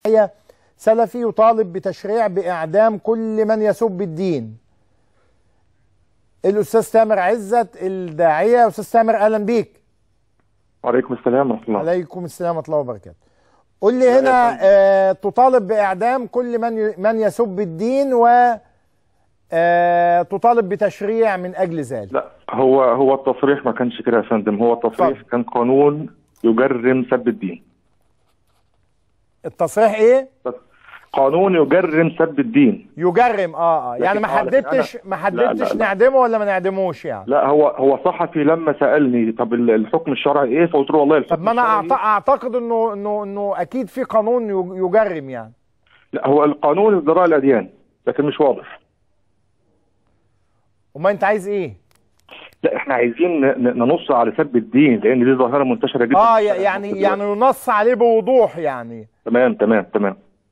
داعية سلفي يطالب بتشريع بإعدام كل من يسب الدين الأستاذ تامر عزت الداعية أستاذ تامر أهلا بيك وعليكم السلام ورحمه الله عليكم السلام ورحمة الله وبركاته قل لي هنا آه تطالب بإعدام كل من ي- من يسب الدين و آه تطالب بتشريع من أجل ذلك لا هو هو التصريح ما كانش كده يا فندم هو التصريح اتفضل. كان قانون يجرم سب الدين التصريح إيه؟ قانون يجرم سب الدين يجرم اه اه يعني لكن- ما آه، لكن حددتش أنا- ما لا، حددتش لا، لا. نعدمه ولا ما نعدموش يعني لا هو هو صحفي لما سالني طب ال- الحكم الشرعي ايه فقلت له والله الحكم طب ما انا الشرعي أعت- اعتقد انه انه انه اكيد في قانون يج- يجرم يعني لا هو القانون ازدراء الاديان لكن مش واضح وما انت عايز ايه لا احنا عايزين ن- ن- ننص على سب الدين لان دي ظاهره منتشره جدا اه في ي- الشارع يعني المصري يعني دلوقتي. ينص عليه بوضوح يعني تمام تمام تمام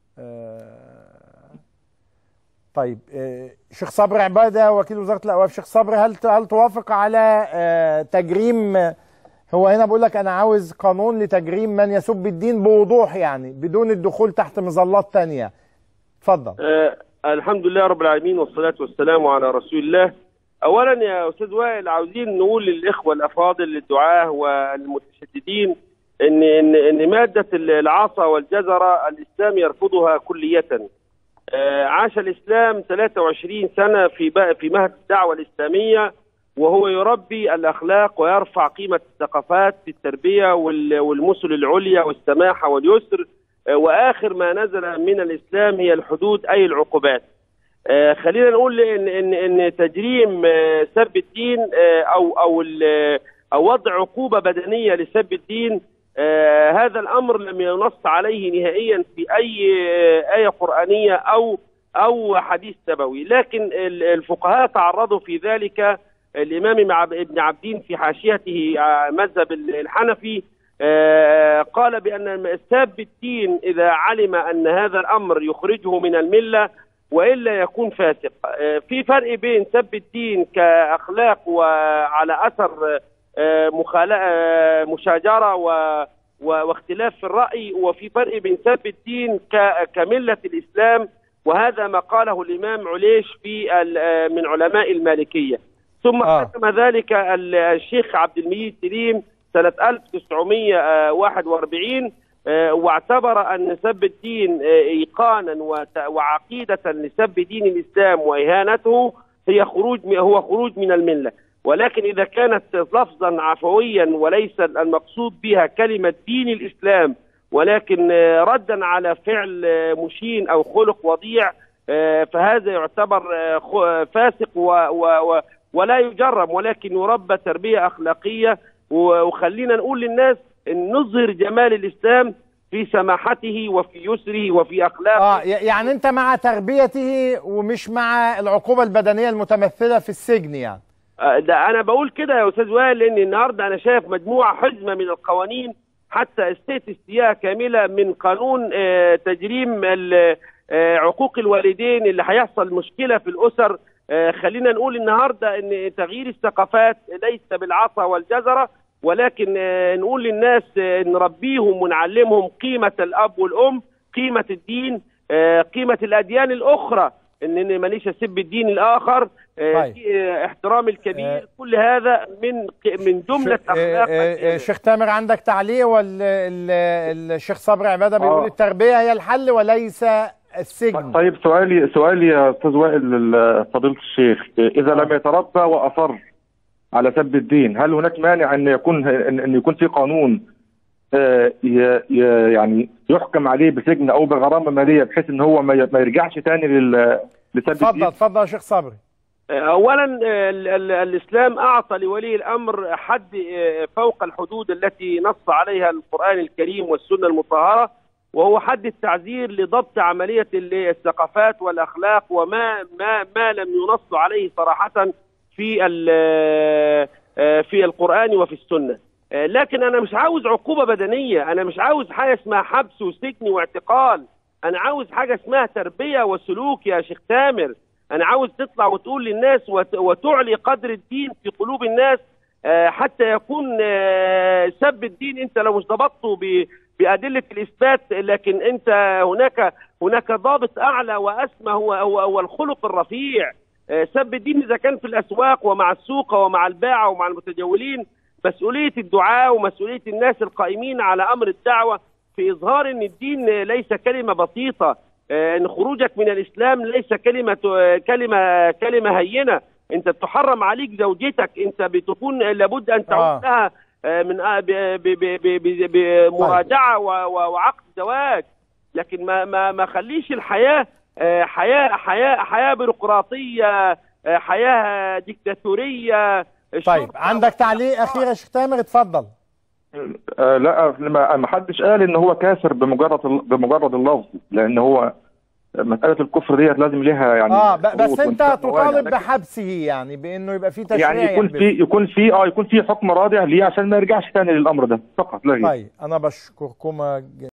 طيب آه، شيخ صبري عباده وكيل وزاره الاوقاف شيخ صبري هل ت- هل توافق على آه، تجريم هو هنا بقول لك انا عاوز قانون لتجريم من يسب الدين بوضوح يعني بدون الدخول تحت مظلات تانية اتفضل آه الحمد لله رب العالمين والصلاة والسلام على رسول الله أولا يا أستاذ وائل عاوزين نقول للإخوة الأفاضل الدعاة والمتشددين إن إن إن مادة العصا والجزرة الإسلام يرفضها كلية آه عاش الإسلام 23 سنة في بق- في مهد الدعوة الإسلامية وهو يربي الأخلاق ويرفع قيمة الثقافات في التربية وال- والمثل العليا والسماحة واليسر آه، واخر ما نزل من الاسلام هي الحدود اي العقوبات. آه، خلينا نقول ان ان ان تجريم آه، سب الدين آه، او او ال- او وضع عقوبه بدنيه لسب الدين آه، هذا الامر لم ينص عليه نهائيا في اي آه، ايه قرانيه او او حديث نبوي، لكن ال- الفقهاء تعرضوا في ذلك الامام مع- ابن عبدين في حاشيته آه، مذهب الحنفي آه، قال بأن ساب الدين إذا علم أن هذا الأمر يخرجه من الملة وإلا يكون فاسق آه، في فرق بين سب الدين كأخلاق وعلى أثر آه، مخالة آه، مشاجرة و و- واختلاف في الرأي وفي فرق بين سب الدين ك- كملة الإسلام وهذا ما قاله الإمام عليش في ال- آه، من علماء المالكية ثم آه. حكم ذلك ال- الشيخ عبد المجيد سليم سنة 1941 آه، واعتبر أن سب الدين آه، إيقانا وت- وعقيدة لسب دين الإسلام وإهانته هي خروج هو خروج من الملة ولكن إذا كانت لفظا عفويا وليس المقصود بها كلمة دين الإسلام ولكن آه، ردا على فعل آه، مشين أو خلق وضيع آه، فهذا يعتبر آه، خ- فاسق و و و ولا يجرم ولكن يربى تربية أخلاقية و- وخلينا نقول للناس ان نظهر جمال الاسلام في سماحته وفي يسره وفي اخلاقه اه ي- يعني انت مع تربيته ومش مع العقوبة البدنية المتمثلة في السجن يعني آه، ده انا بقول كده يا استاذ وائل لان النهارده انا شايف مجموعه حزمه من القوانين حتى استيت استياء كامله من قانون آه، تجريم ال- آه، عقوق الوالدين اللي هيحصل مشكله في الاسر آه، خلينا نقول النهارده ان تغيير الثقافات ليس بالعصا والجزره ولكن آه، نقول للناس آه، نربيهم ونعلمهم قيمه الاب والام قيمه الدين آه، قيمه الاديان الاخرى ان إن ماليش اسب الدين الاخر آه، طيب. في، آه، احترام الكبير آه. كل هذا من من جمله ش- اخلاق آه، آه، آه، الدين. شيخ تامر عندك تعليق ولا ال- الشيخ صبري عبادة بيقول آه. التربية هي الحل وليس السجن طيب سؤالي سؤالي يا استاذ وائل ل- فضيله الشيخ اذا لم يتربى واصر على سب الدين هل هناك مانع ان يكون ان ان يكون في قانون آه، ي- ي- يعني يحكم عليه بسجن او بغرامه ماليه بحيث ان هو ما ي- ما يرجعش تاني لل- لسب اتفضل الدين اتفضل يا شيخ صبري اولا آه، ال- ال- الاسلام اعطى لولي الامر حد آه، فوق الحدود التي نص عليها القران الكريم والسنه المطهره وهو حد التعزير لضبط عمليه ال- الثقافات والاخلاق وما ما ما لم ينص عليه صراحه في ال- آه، في القران وفي السنه آه، لكن انا مش عاوز عقوبه بدنيه انا مش عاوز حاجه اسمها حبس وسجن واعتقال انا عاوز حاجه اسمها تربيه وسلوك يا شيخ تامر انا عاوز تطلع وتقول للناس وت- وتعلي قدر الدين في قلوب الناس آه، حتى يكون آه، سب الدين انت لو مش ضبطته ب- بادله الاثبات لكن انت هناك هناك ضابط اعلى واسمى هو هو, هو الخلق الرفيع آه، سب الدين اذا كان في الاسواق ومع السوق ومع الباعه ومع المتجولين مسؤوليه الدعاء ومسؤوليه الناس القائمين على امر الدعوه في اظهار ان الدين ليس كلمه بسيطه آه، ان خروجك من الاسلام ليس كلمه آه، كلمه كلمه هينه انت تحرم عليك زوجتك انت بتكون لابد ان تعود آه. لها آه، من آه، ب- ب- ب- ب- ب- بمراجعه و- و- وعقد زواج لكن ما ما ما خليش الحياه آه، حياه حياه حياه بيروقراطيه آه، حياه ديكتاتوريه طيب شرطة عندك تعليق اخير يا شيخ تامر اتفضل آه لا ما ما حدش قال ان هو كافر بمجرد بمجرد اللفظ لان هو مساله الكفر ديت لازم ليها يعني اه ب- بس شروط انت وانتهاء مواجهة. تطالب لكن بحبسه يعني بانه يبقى في تشريع يعني يكون يحبسه. في يكون في اه يكون في حكم رادع ليه عشان ما يرجعش تاني للامر ده فقط لا غير طيب انا بشكركم